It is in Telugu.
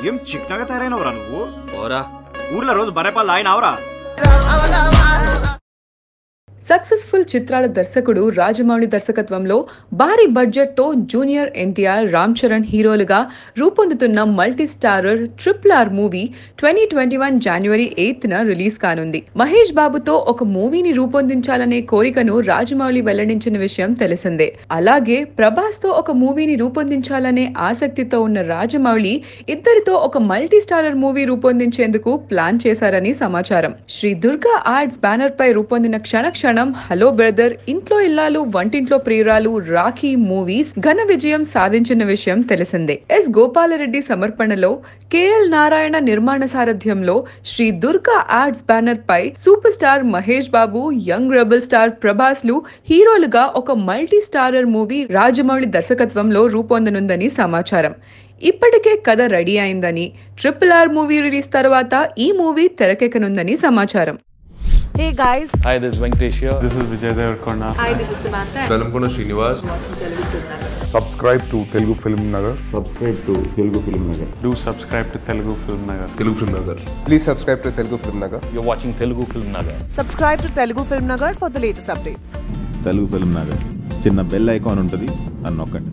ఏం చిక్కగా తయారైనవరా నువ్వు ఓరా ఊర్లో రోజు బరేపాలు తాగినావురా సక్సెస్ఫుల్ చిత్రాల దర్శకుడు రాజమౌళి దర్శకత్వంలో భారీ బడ్జెట్తో జూనియర్ ఎన్టీఆర్ రామ్ చరణ్ హీరోలుగా రూపొందుతున్న multi starrer triple R movie twenty twenty one జనవరి ఎయిత్న రిలీజ్ కానుంది మహేష్ బాబుతో ఒక మూవీని రూపొందించాలనే కోరికను రాజమౌళి వెల్లడించిన విషయం తెలిసిందే అలాగే ప్రభాస్ తో ఒక మూవీని రూపొందించాలనే ఆసక్తితో ఉన్న రాజమౌళి ఇద్దరితో ఒక మల్టీ స్టారర్ మూవీ రూపొందించేందుకు ప్లాన్ చేశారని సమాచారం శ్రీ దుర్గా ఆర్ట్స్ బ్యానర్ పై రూపొందిన క్షణ క్షణం హలో బ్రదర్ ఇంట్లో ఇల్లాలు వంటింట్లో ప్రియురాలు రాఖీ మూవీస్ ఘన విజయం సాధించిన విషయం తెలిసిందే ఎస్ గోపాలరెడ్డి సమర్పణలో కేఎల్ నారాయణ నిర్మాణ సారథ్యంలో శ్రీ దుర్గా ఆర్ట్స్ బ్యానర్ పై super star Mahesh Babu young rebel star Prabhas లు హీరోలుగా ఒక మల్టీ స్టారర్ మూవీ రాజమౌళి దర్శకత్వంలో రూపొందనుందని సమాచారం ఇప్పటికే కథ రెడీ అయిందని ట్రిపుల్ ఆర్ మూవీ రిలీజ్ తర్వాత ఈ మూవీ తెరకెక్కనుందని సమాచారం Hey guys, Hi, this is Venkatesh here. This is Vijay Devarkonda. Velankonda Srinivas subscribe to Telugu Film Nagar. Subscribe to Telugu film Nagar Do subscribe to Telugu Film Nagar. Telugu film Nagar Please subscribe to Telugu Film Nagar. You're watching Telugu Film Nagar. subscribe to Telugu Film Nagar for the latest updates. Telugu film Nagar చిన్న బెల్ ఐకాన్ ఉంటుంది అని నొక్కండి